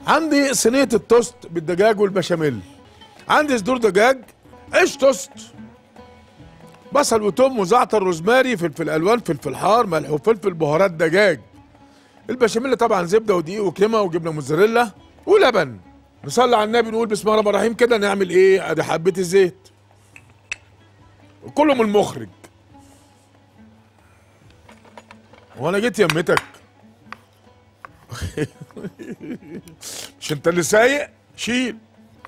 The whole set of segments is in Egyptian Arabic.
عندي صينيه التوست بالدجاج والبشاميل عندي صدور دجاج عيش توست بصل وتوم وزعتر روزماري فلفل الوان فلفل حار ملح وفلفل بهارات دجاج البشاميل طبعا زبده ودقيق وكريمه وجبنه موتزاريلا ولبن نصلي على النبي نقول بسم الله الرحمن الرحيم كده نعمل ايه ادي حبه الزيت كله من المخرج وانا جيت يمتك مش انت اللي سايق شيل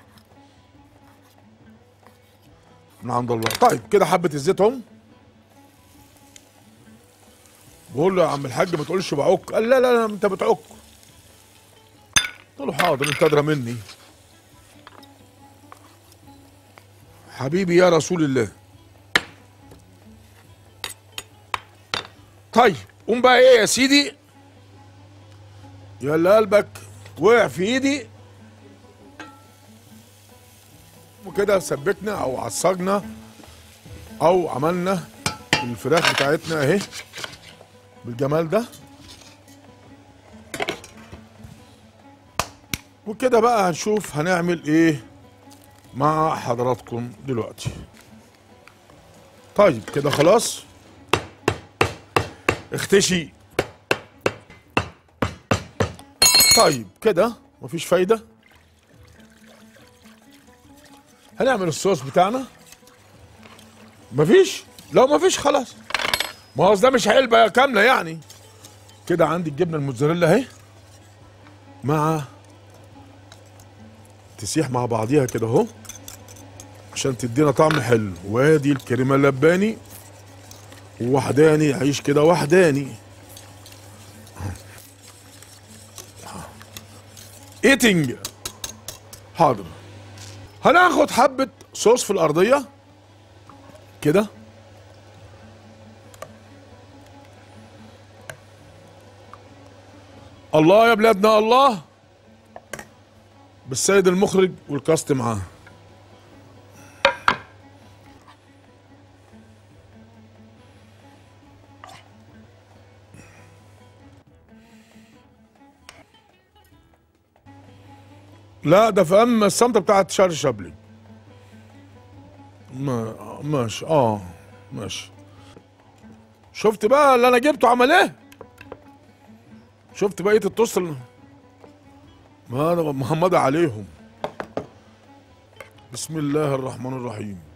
من عند الله طيب كده حبه الزيت اهم بقول له يا عم الحاج ما تقولش بعك قال لا لا لا انت بتعك قلت له حاضر انت ادرى مني حبيبي يا رسول الله طيب قوم بقى ايه يا سيدي يا اللي قلبك وقع في ايدي وكده سبكنا او عصجنا او عملنا الفراخ بتاعتنا اهي بالجمال ده وكده بقى هنشوف هنعمل ايه مع حضراتكم دلوقتي طيب كده خلاص اختشي طيب كده مفيش فايدة هنعمل الصوص بتاعنا مفيش لو مفيش خلاص ما هو ده مش علبة كاملة يعني كده عندي الجبنة الموتزاريلا اهي مع تسيح مع بعضيها كده اهو عشان تدينا طعم حلو وادي الكريمة اللباني ووحداني عيش كده وحداني ايتنج حاضر هناخد حبة صوص في الأرضية كده الله يا بلادنا الله بالسيد المخرج والكاست معاه لا ده في ام الصمتة بتاعت شارلي شابلي ما ماشي اه ماشي شفت بقى اللي انا جبته عمل ايه شفت بقيه التوست اللي- ما انا محمد عليهم بسم الله الرحمن الرحيم